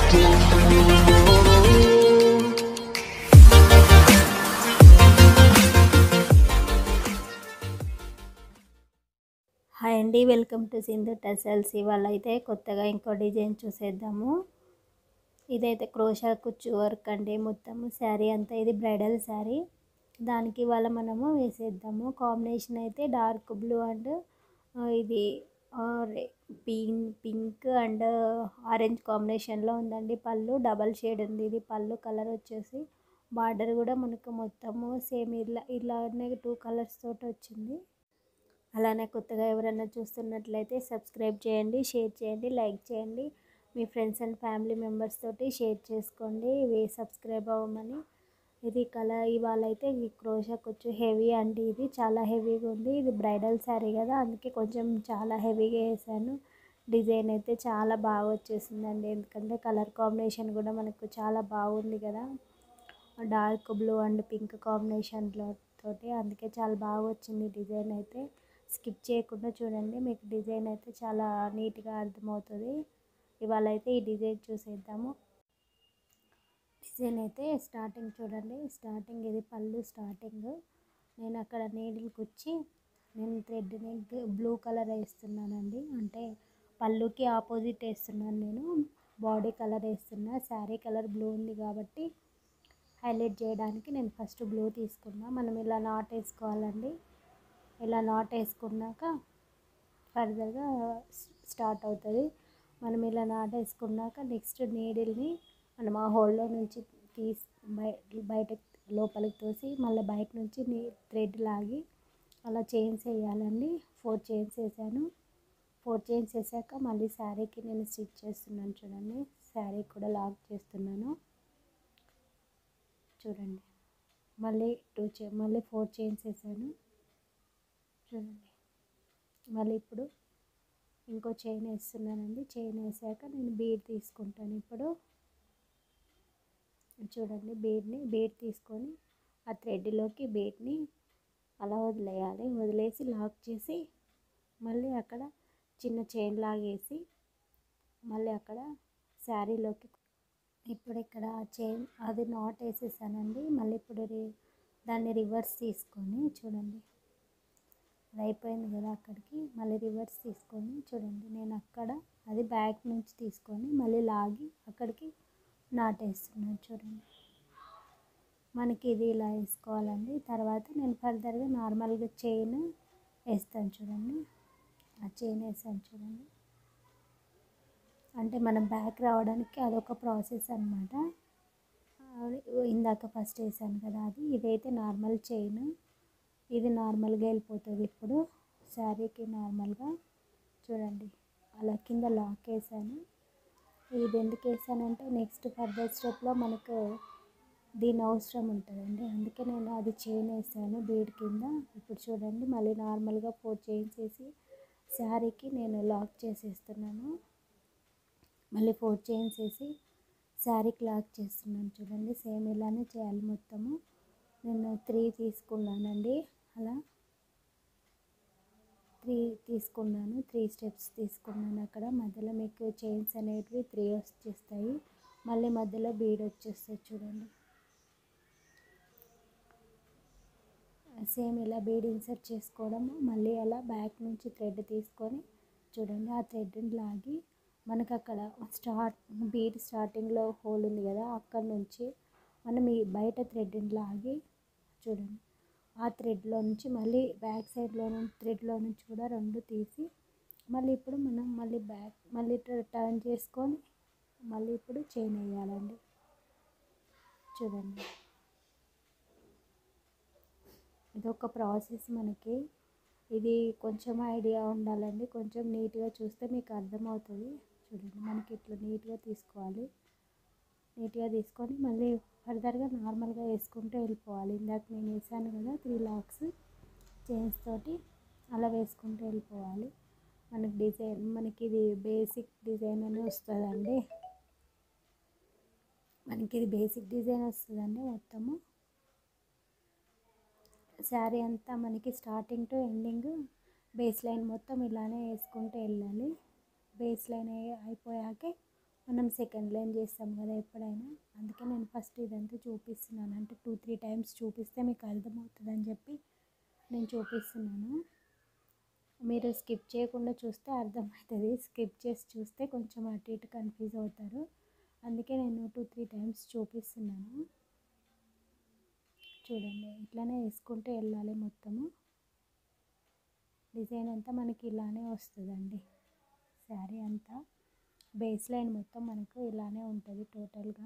hi అండి welcome to Sindhu tassels ఇవాళ అయితే కొత్తగా ఇంకో డిజైన్ చూసేద్దాము ఇదైతే క్రోషా కుచ్చు వర్క్ అండి మొత్తము శారీ అంతా ఇది బ్రైడల్ శారీ దానికి ఇవాళ మనము వేసేద్దాము కాంబినేషన్ అయితే డార్క్ బ్లూ అండ్ ఇది పింక్ పింక్ అండ్ ఆరెంజ్ కాంబినేషన్లో ఉందండి పళ్ళు డబల్ షేడ్ ఉంది ఇది పళ్ళు కలర్ వచ్చేసి బార్డర్ కూడా మనకు మొత్తము సేమ్ ఇలా ఇలానే టూ కలర్స్ తోటి వచ్చింది అలానే కొత్తగా ఎవరైనా చూస్తున్నట్లయితే సబ్స్క్రైబ్ చేయండి షేర్ చేయండి లైక్ చేయండి మీ ఫ్రెండ్స్ అండ్ ఫ్యామిలీ మెంబర్స్ తోటి షేర్ చేసుకోండి ఇవి సబ్స్క్రైబ్ అవ్వమని ఇది కలర్ ఇవాళ అయితే ఈ క్రోషా కొంచెం హెవీ అండి ఇది చాలా హెవీగా ఉంది ఇది బ్రైడల్ శారీ కదా అందుకే కొంచెం చాలా హెవీగా వేసాను డిజైన్ అయితే చాలా బాగా వచ్చేసిందండి ఎందుకంటే కలర్ కాంబినేషన్ కూడా మనకు చాలా బాగుంది కదా డార్క్ బ్లూ అండ్ పింక్ కాంబినేషన్లో తోటి అందుకే చాలా బాగా వచ్చింది డిజైన్ అయితే స్కిప్ చేయకుండా చూడండి మీకు డిజైన్ అయితే చాలా నీట్గా అర్థమవుతుంది ఇవాళ అయితే ఈ డిజైన్ చూసేద్దాము డిజైన్ అయితే స్టార్టింగ్ చూడండి స్టార్టింగ్ ఇది పళ్ళు స్టార్టింగ్ నేను అక్కడ నీడిల్ కుచ్చి నేను థ్రెడ్ని బ్లూ కలర్ వేస్తున్నానండి అంటే పళ్ళుకి ఆపోజిట్ వేస్తున్నాను నేను బాడీ కలర్ వేస్తున్నా శారీ కలర్ బ్లూ ఉంది కాబట్టి హైలైట్ చేయడానికి నేను ఫస్ట్ బ్లూ తీసుకున్నా మనం ఇలా నాట్ వేసుకోవాలండి ఇలా నాట్ వేసుకున్నాక ఫర్దర్గా స్టార్ట్ అవుతుంది మనం ఇలా నాట్ వేసుకున్నాక నెక్స్ట్ నీడిల్ని మనం ఆ హోల్లో నుంచి తీసి బయ బయట లోపలికి తోసి మళ్ళీ బయట నుంచి నీ థ్రెడ్ లాగి అలా చైన్స్ వేయాలండి ఫోర్ చైన్స్ వేసాను ఫోర్ చైన్స్ వేసాక మళ్ళీ శారీకి నేను స్టిచ్ చేస్తున్నాను చూడండి శారీ కూడా లాక్ చేస్తున్నాను చూడండి మళ్ళీ టూ చే మళ్ళీ ఫోర్ చైన్స్ వేసాను చూడండి మళ్ళీ ఇప్పుడు ఇంకో చైన్ వేస్తున్నానండి చైన్ వేసాక నేను బీడ్ తీసుకుంటాను ఇప్పుడు చూడండి బీడ్ని బీడ్ తీసుకొని ఆ థ్రెడ్లోకి బీడ్ని అలా వదిలేయాలి వదిలేసి లాక్ చేసి మళ్ళీ అక్కడ చిన్న చైన్ లాగేసి మళ్ళీ అక్కడ శారీలోకి ఇప్పుడు ఇక్కడ చైన్ అది నాట్ వేసేసానండి మళ్ళీ ఇప్పుడు దాన్ని రివర్స్ తీసుకొని చూడండి అది అయిపోయింది కదా అక్కడికి మళ్ళీ రివర్స్ తీసుకొని చూడండి నేను అక్కడ అది బ్యాక్ నుంచి తీసుకొని మళ్ళీ లాగి అక్కడికి నాటేస్తున్నాను చూడండి మనకి ఇది ఇలా వేసుకోవాలండి తర్వాత నేను ఫర్దర్గా నార్మల్గా చైన్ వేస్తాను చూడండి ఆ చైన్ వేసాను చూడండి అంటే మనం బ్యాక్ రావడానికి అదొక ప్రాసెస్ అనమాట ఇందాక ఫస్ట్ వేసాను కదా అది ఇదైతే నార్మల్ చైన్ ఇది నార్మల్గా వెళ్ళిపోతుంది ఇప్పుడు శారీకి నార్మల్గా చూడండి అలా కింద లాక్ వేసాను ఇది ఎందుకు వేసానంటే నెక్స్ట్ ఫర్దర్ స్టెప్లో మనకు దీని అవసరం ఉంటుందండి అందుకే నేను అది చైన్ వేసాను బీడ్ కింద ఇప్పుడు చూడండి మళ్ళీ నార్మల్గా ఫోర్ చైన్స్ వేసి శారీకి నేను లాక్ చేసేస్తున్నాను మళ్ళీ ఫోర్ చైన్స్ వేసి శారీకి లాక్ చేస్తున్నాను చూడండి సేమ్ ఇలానే చేయాలి మొత్తము నేను త్రీ తీసుకున్నానండి అలా త్రీ తీసుకున్నాను త్రీ స్టెప్స్ తీసుకున్నాను అక్కడ మధ్యలో మీకు చైన్స్ అనేటివి త్రీ వచ్చేస్తాయి మళ్ళీ మధ్యలో బీడ్ వచ్చేస్తాయి చూడండి సేమ్ ఇలా బీడ్ ఇన్సర్ట్ చేసుకోవడము మళ్ళీ అలా బ్యాక్ నుంచి థ్రెడ్ తీసుకొని చూడండి ఆ థ్రెడ్ని లాగి మనకు అక్కడ స్టార్ట్ బీడ్ స్టార్టింగ్లో హోల్ ఉంది కదా అక్కడ నుంచి మనం ఈ బయట థ్రెడ్ని లాగి చూడండి ఆ థ్రెడ్లో నుంచి మళ్ళీ బ్యాక్ సైడ్లో నుంచి థ్రెడ్లో నుంచి కూడా రెండు తీసి మళ్ళీ ఇప్పుడు మనం మళ్ళీ బ్యాక్ మళ్ళీ టర్న్ చేసుకొని మళ్ళీ ఇప్పుడు చైన్ వేయాలండి చూడండి ఇది ఒక ప్రాసెస్ మనకి ఇది కొంచెం ఐడియా ఉండాలండి కొంచెం నీట్గా చూస్తే మీకు అర్థమవుతుంది చూడండి మనకి ఇట్లా నీట్గా తీసుకోవాలి నీట్గా తీసుకొని మళ్ళీ ఫర్దర్గా నార్మల్గా వేసుకుంటూ వెళ్ళిపోవాలి ఇందాక నేను వేసాను కదా త్రీ లాక్స్ చైన్స్ తోటి అలా వేసుకుంటూ వెళ్ళిపోవాలి మనకి డిజైన్ మనకి ఇది బేసిక్ డిజైన్ అని వస్తుందండి మనకి ఇది బేసిక్ డిజైన్ వస్తుందండి మొత్తము శారీ అంతా మనకి starting to ending base line మొత్తం ఇలానే వేసుకుంటూ వెళ్ళాలి బేస్ లైన్ అయిపోయాకే మనం సెకండ్ లైన్ చేస్తాం కదా ఎప్పుడైనా అందుకే నేను ఫస్ట్ ఇదంతా చూపిస్తున్నాను అంటే టూ త్రీ టైమ్స్ చూపిస్తే మీకు అర్థమవుతుంది అని చెప్పి నేను చూపిస్తున్నాను మీరు స్కిప్ చేయకుండా చూస్తే అర్థమవుతుంది స్కిప్ చేసి చూస్తే కొంచెం అటు ఇటు కన్ఫ్యూజ్ అవుతారు అందుకే నేను టూ త్రీ టైమ్స్ చూపిస్తున్నాను చూడండి ఇట్లానే వేసుకుంటూ వెళ్ళాలి మొత్తము డిజైన్ అంతా మనకి ఇలానే వస్తుందండి శారీ అంతా బేస్ లైన్ మొత్తం మనకు ఇలానే ఉంటుంది టోటల్గా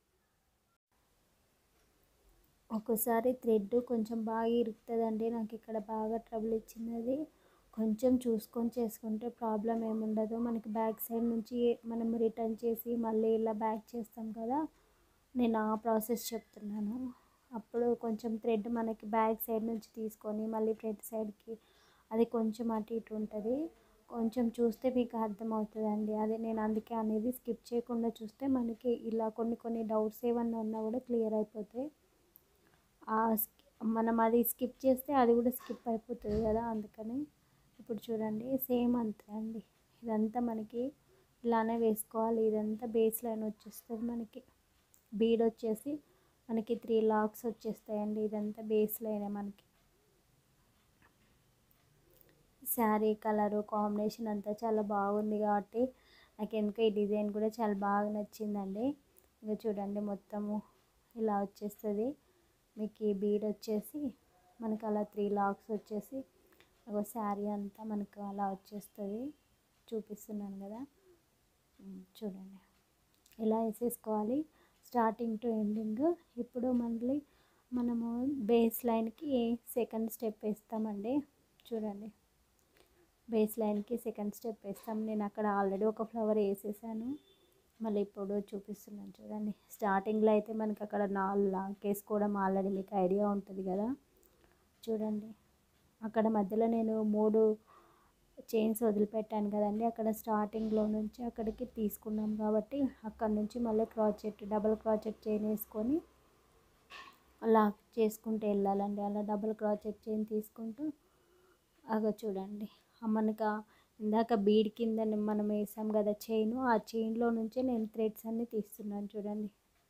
ఒక్కోసారి థ్రెడ్ కొంచెం బాగా ఇరుకుతుందండి నాకు ఇక్కడ బాగా ట్రబుల్ ఇచ్చింది అది కొంచెం చూసుకొని చేసుకుంటే ప్రాబ్లం ఏముండదు మనకి బ్యాక్ సైడ్ నుంచి మనం రిటర్న్ చేసి మళ్ళీ ఇలా బ్యాక్ చేస్తాం కదా నేను ఆ ప్రాసెస్ చెప్తున్నాను అప్పుడు కొంచెం థ్రెడ్ మనకి బ్యాక్ సైడ్ నుంచి తీసుకొని మళ్ళీ ఫ్రంట్ సైడ్కి అది కొంచెం అటు ఇటు ఉంటుంది కొంచెం చూస్తే మీకు అర్థమవుతుందండి అదే నేను అందుకే అనేది స్కిప్ చేయకుండా చూస్తే మనకి ఇలా కొన్ని కొన్ని డౌట్స్ ఏమన్నా ఉన్నా కూడా క్లియర్ అయిపోతాయి ఆ స్కి- మనం అది స్కిప్ చేస్తే అది కూడా స్కిప్ అయిపోతుంది కదా అందుకని ఇప్పుడు చూడండి సేమ్ అంతే అండి ఇదంతా మనకి ఇలానే వేసుకోవాలి ఇదంతా బేస్ లైన్ వచ్చేస్తుంది మనకి బీడ్ వచ్చేసి మనకి త్రీ లాక్స్ వచ్చేస్తాయండి ఇదంతా బేస్ లైనే మనకి శారీ కలరు కాంబినేషన్ అంతా చాలా బాగుంది కాబట్టి నాకు ఎందుకో ఈ డిజైన్ కూడా చాలా బాగా నచ్చిందండి ఇంకా చూడండి మొత్తము ఇలా వచ్చేస్తుంది మీకు ఈ బీడ్ వచ్చేసి మనకు అలా త్రీ లాక్స్ వచ్చేసి ఒక శారీ అంతా మనకు అలా వచ్చేస్తుంది చూపిస్తున్నాను కదా ఉమ్, చూడండి ఇలా వేసేసుకోవాలి స్టార్టింగ్ టు ఎండింగ్ ఇప్పుడు మళ్ళీ మనము బేస్ లైన్కి సెకండ్ స్టెప్ వేస్తామండి చూడండి బేస్ లైన్కి సెకండ్ స్టెప్ వేస్తాం నేను అక్కడ ఆల్రెడీ ఒక ఫ్లవర్ వేసేసాను మళ్ళీ ఇప్పుడు చూపిస్తున్నాను చూడండి స్టార్టింగ్లో అయితే మనకి అక్కడ నాలుగు లాక్ వేసుకోవడం ఆల్రెడీ మీకు ఐడియా ఉంటుంది కదా చూడండి అక్కడ మధ్యలో నేను మూడు చైన్స్ వదిలిపెట్టాను కదండి అక్కడ స్టార్టింగ్లో నుంచి అక్కడికి తీసుకున్నాం కాబట్టి అక్కడ నుంచి మళ్ళీ క్రాచెట్ డబల్ క్రాచెట్ చైన్ వేసుకొని లాక్ చేసుకుంటూ వెళ్ళాలండి అలా డబల్ క్రాచెట్ చైన్ తీసుకుంటూ అగో చూడండి ఆ మనకు ఆ ఇందాక బీడ్ కింద మనం వేసాం కదా చైన్ ఆ చైన్లో నుంచే నేను థ్రెడ్స్ అన్నీ తీస్తున్నాను చూడండి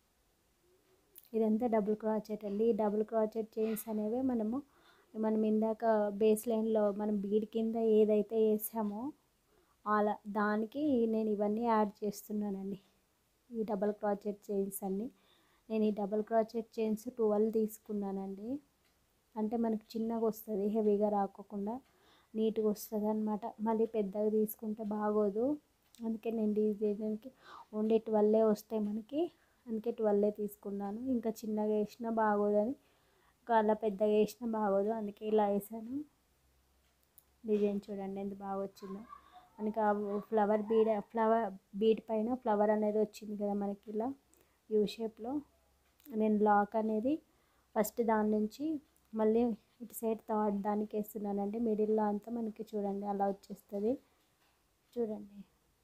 ఇదంతా డబుల్ క్రాచెట్ అండి ఈ డబుల్ క్రాచెట్ చైన్స్ అనేవి మనము మనం ఇందాక బేస్ లైన్లో మనం బీడ్ కింద ఏదైతే వేసామో అలా దానికి నేను ఇవన్నీ యాడ్ చేస్తున్నానండి ఈ డబల్ క్రాచెట్ చైన్స్ అన్నీ నేను ఈ డబల్ క్రాచెట్ చైన్స్ ట్వెల్వ్ తీసుకున్నానండి అంటే మనకి చిన్నగా వస్తుంది హెవీగా రాకోకుండా నీట్గా వస్తుంది అనమాట మళ్ళీ పెద్దగా తీసుకుంటే బాగోదు అందుకే నేను డిజైన్కి ఓన్లీ ట్వెల్వే వస్తాయి మనకి అందుకే ట్వెల్వే తీసుకున్నాను ఇంకా చిన్నగా వేసినా బాగోదని ఇంకా అలా పెద్దగా వేసినా బాగోదు అందుకే ఇలా వేసాను డిజైన్ చూడండి ఎంత బాగా వచ్చిందో మనకి ఆ ఫ్లవర్ బీడ్ ఫ్లవర్ బీడ్ పైన ఫ్లవర్ అనేది వచ్చింది కదా మనకి ఇలా యూ షేప్లో నేను లాక్ అనేది ఫస్ట్ దాని నుంచి మళ్ళీ ఇటు సైడ్ థర్డ్ దానికి వేస్తున్నానండి మిడిల్లో అంతా మనకి చూడండి అలా వచ్చేస్తుంది చూడండి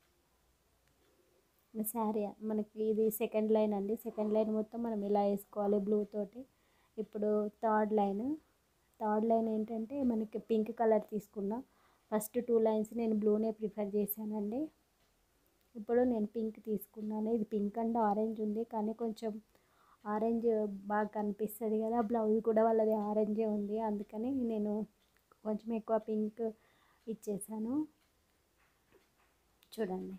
శారీ మనకి ఇది సెకండ్ లైన్ అండి సెకండ్ లైన్ మొత్తం మనం ఇలా వేసుకోవాలి బ్లూ తోటి ఇప్పుడు థర్డ్ లైన్ థర్డ్ లైన్ ఏంటంటే మనకి పింక్ కలర్ తీసుకున్నా ఫస్ట్ టూ లైన్స్ నేను బ్లూనే ప్రిఫర్ చేశానండి ఇప్పుడు నేను పింక్ తీసుకున్నాను ఇది పింక్ అండ్ ఆరెంజ్ ఉంది కానీ కొంచెం ఆరెంజ్ బాగా కనిపిస్తుంది కదా బ్లౌజ్ కూడా వాళ్ళది ఆరెంజే ఉంది అందుకని నేను కొంచెం ఎక్కువ పింక్ ఇచ్చేసాను చూడండి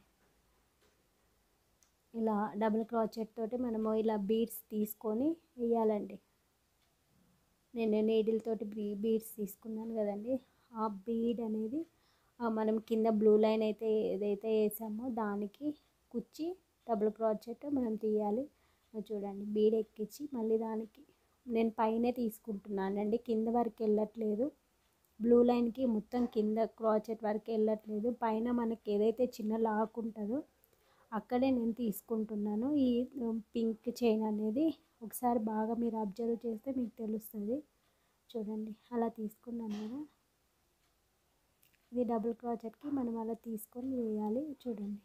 ఇలా డబుల్ క్రాచెట్ తోటి మనము ఇలా బీడ్స్ తీసుకొని వేయాలండి నేను నీడిల్ తోటి బీ బీడ్స్ తీసుకున్నాను కదండి ఆ బీడ్ అనేది ఆ మనం కింద బ్లూ లైన్ అయితే ఏదైతే వేసామో దానికి కుచ్చి డబుల్ క్రాచెట్ మనం తీయాలి అది చూడండి బీడ్ ఎక్కించి మళ్ళీ దానికి నేను పైనే తీసుకుంటున్నానండి కింద వరకు వెళ్ళట్లేదు బ్లూ లైన్కి మొత్తం కింద క్రాచెట్ వరకు వెళ్ళట్లేదు పైన మనకి ఏదైతే చిన్న లాక్ ఉంటుందో అక్కడే నేను తీసుకుంటున్నాను ఈ పింక్ చైన్ అనేది ఒకసారి బాగా మీరు అబ్జర్వ్ చేస్తే మీకు తెలుస్తుంది చూడండి అలా తీసుకున్నాను కదా ఇది డబుల్ క్రాచెట్కి మనం అలా తీసుకొని వేయాలి చూడండి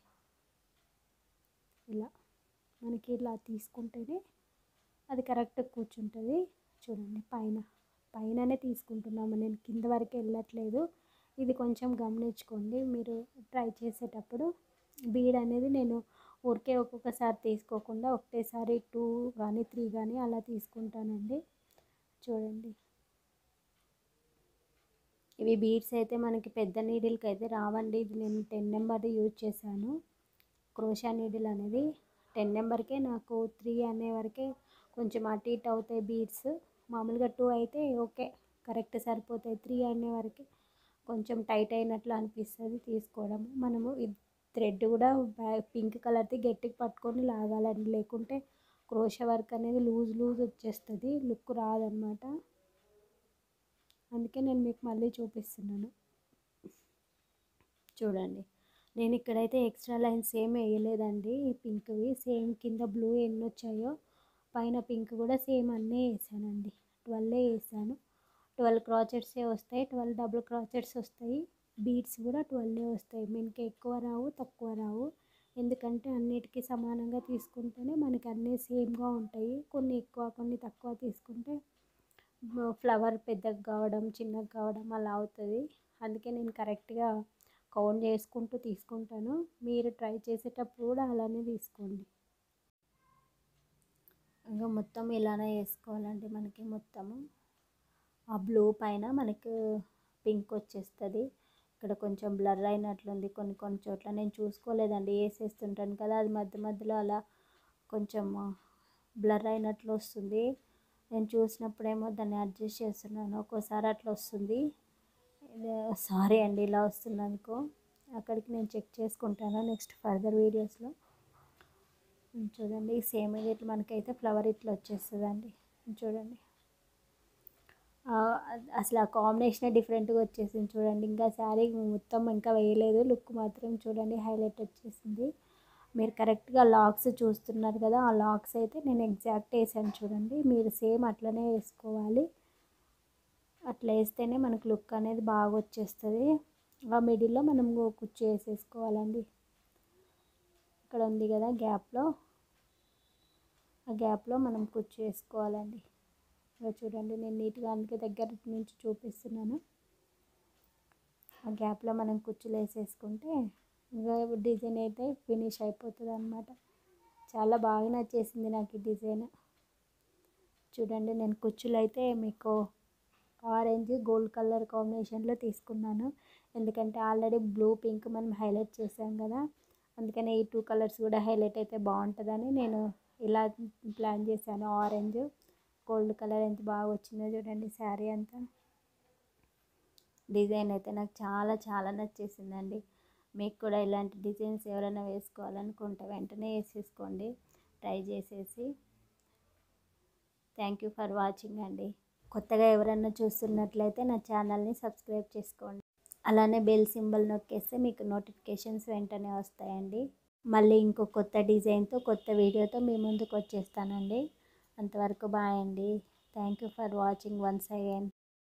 ఇలా మనకి ఇలా తీసుకుంటేనే అది కరెక్ట్ కూర్చుంటుంది చూడండి పైన పైననే తీసుకుంటున్నాము నేను కింద వరకు వెళ్ళట్లేదు ఇది కొంచెం గమనించుకోండి మీరు ట్రై చేసేటప్పుడు బీడ్ అనేది నేను ఊరికే ఒక్కొక్కసారి తీసుకోకుండా ఒకటేసారి టూ కానీ త్రీ కానీ అలా తీసుకుంటానండి చూడండి ఇవి బీడ్స్ అయితే మనకి పెద్ద నీడిల్కి అయితే రావండి ఇది నేను టెన్ నెంబర్ యూజ్ చేశాను క్రోషా నీడిల్ అనేది టెన్ నెంబర్కే నాకు త్రీ అనే వరకే కొంచెం అటు ఇటు అవుతాయి బీడ్స్ మామూలుగా టూ అయితే ఓకే కరెక్ట్ సరిపోతాయి త్రీ అనే వరకు కొంచెం టైట్ అయినట్లు అనిపిస్తుంది తీసుకోవడం మనము థ్రెడ్ కూడా పింక్ కలర్ది గట్టిగా పట్టుకొని లాగాలండి లేకుంటే క్రోషా వర్క్ అనేది లూజ్ లూజ్ వచ్చేస్తుంది లుక్ రాదనమాట అందుకే నేను మీకు మళ్ళీ చూపిస్తున్నాను చూడండి నేను ఇక్కడైతే ఎక్స్ట్రా లైన్స్ ఏం వేయలేదండి ఈ పింక్వి సేమ్ కింద బ్లూ ఎన్ని వచ్చాయో పైన పింక్ కూడా సేమ్ అన్నీ వేసానండి ట్వెల్వ్ వేసాను ట్వెల్వ్ క్రాచెట్సే వస్తాయి ట్వెల్వ్ డబుల్ క్రాచెట్స్ వస్తాయి బీడ్స్ కూడా ట్వెల్వ్ వస్తాయి మనకి ఎక్కువ రావు తక్కువ రావు ఎందుకంటే అన్నిటికీ సమానంగా తీసుకుంటేనే మనకి అన్నీ సేమ్గా ఉంటాయి కొన్ని ఎక్కువ కొన్ని తక్కువ తీసుకుంటే ఫ్లవర్ పెద్దగా కావడం చిన్నగా కావడం అలా అవుతుంది అందుకే నేను కరెక్ట్గా కౌంట్ చేసుకుంటూ తీసుకుంటాను మీరు ట్రై చేసేటప్పుడు కూడా అలానే తీసుకోండి ఇంకా మొత్తం ఇలానే వేసుకోవాలండి మనకి మొత్తము ఆ బ్లూ పైన మనకు పింక్ వచ్చేస్తుంది ఇక్కడ కొంచెం బ్లర్ అయినట్లుంది కొన్ని కొన్ని చోట్ల నేను చూసుకోలేదండి వేసేస్తుంటాను కదా అది మధ్య మధ్యలో అలా కొంచెం బ్లర్ అయినట్లు వస్తుంది నేను చూసినప్పుడేమో దాన్ని అడ్జస్ట్ చేస్తున్నాను ఒక్కోసారి అట్లా వస్తుంది సారీ అండి ఇలా వస్తుంది అనుకో అక్కడికి నేను చెక్ చేసుకుంటాను నెక్స్ట్ ఫర్దర్ వీడియోస్లో చూడండి సేమ్ ఇట్లా మనకైతే ఫ్లవర్ ఇట్లా వచ్చేస్తుందండి చూడండి అసలు ఆ కాంబినేషన్ డిఫరెంట్గా వచ్చేసింది చూడండి ఇంకా శారీ మొత్తం ఇంకా వేయలేదు లుక్ మాత్రం చూడండి హైలైట్ వచ్చేసింది మీరు కరెక్ట్గా లాక్స్ చూస్తున్నారు కదా ఆ లాక్స్ అయితే నేను ఎగ్జాక్ట్ వేసాను చూడండి మీరు సేమ్ అట్లనే వేసుకోవాలి అట్లా వేస్తేనే మనకు లుక్ అనేది బాగా వచ్చేస్తుంది ఆ మిడిల్లో మనం కుర్చీ వేసేసుకోవాలండి ఇక్కడ ఉంది కదా గ్యాప్లో ఆ గ్యాప్లో మనం కుర్చీ వేసుకోవాలండి ఇలా చూడండి నేను నీట్గా అందుకే దగ్గర నుంచి చూపిస్తున్నాను ఆ గ్యాప్లో మనం కుర్చీలు వేసేసుకుంటే ఇంకా డిజైన్ అయితే ఫినిష్ అయిపోతుంది అనమాట చాలా బాగా నచ్చేసింది నాకు ఈ డిజైన్ చూడండి నేను కుర్చీలు అయితే మీకు ఆరెంజ్ గోల్డ్ కలర్ కాంబినేషన్లో తీసుకున్నాను ఎందుకంటే ఆల్రెడీ బ్లూ పింక్ మనం హైలైట్ చేసాం కదా అందుకని ఈ టూ కలర్స్ కూడా హైలైట్ అయితే బాగుంటుందని నేను ఇలా ప్లాన్ చేశాను ఆరెంజ్ గోల్డ్ కలర్ ఎంత బాగా వచ్చిందో చూడండి శారీ అంతా డిజైన్ అయితే నాకు చాలా చాలా నచ్చేసిందండి మీకు కూడా ఇలాంటి డిజైన్స్ ఎవరైనా వేసుకోవాలనుకుంటే వెంటనే వేసేసుకోండి ట్రై చేసేసి థ్యాంక్ యూ ఫర్ వాచింగ్ అండి కొత్తగా ఎవరైనా చూస్తున్నట్లయితే నా ఛానల్ని సబ్స్క్రైబ్ చేసుకోండి అలానే బెల్ సింబల్ నొక్కేస్తే మీకు నోటిఫికేషన్స్ వెంటనే వస్తాయండి మళ్ళీ ఇంకో కొత్త డిజైన్తో కొత్త వీడియోతో మీ ముందుకు వచ్చేస్తానండి అంతవరకు బాయ్ అండి thank you for watching once again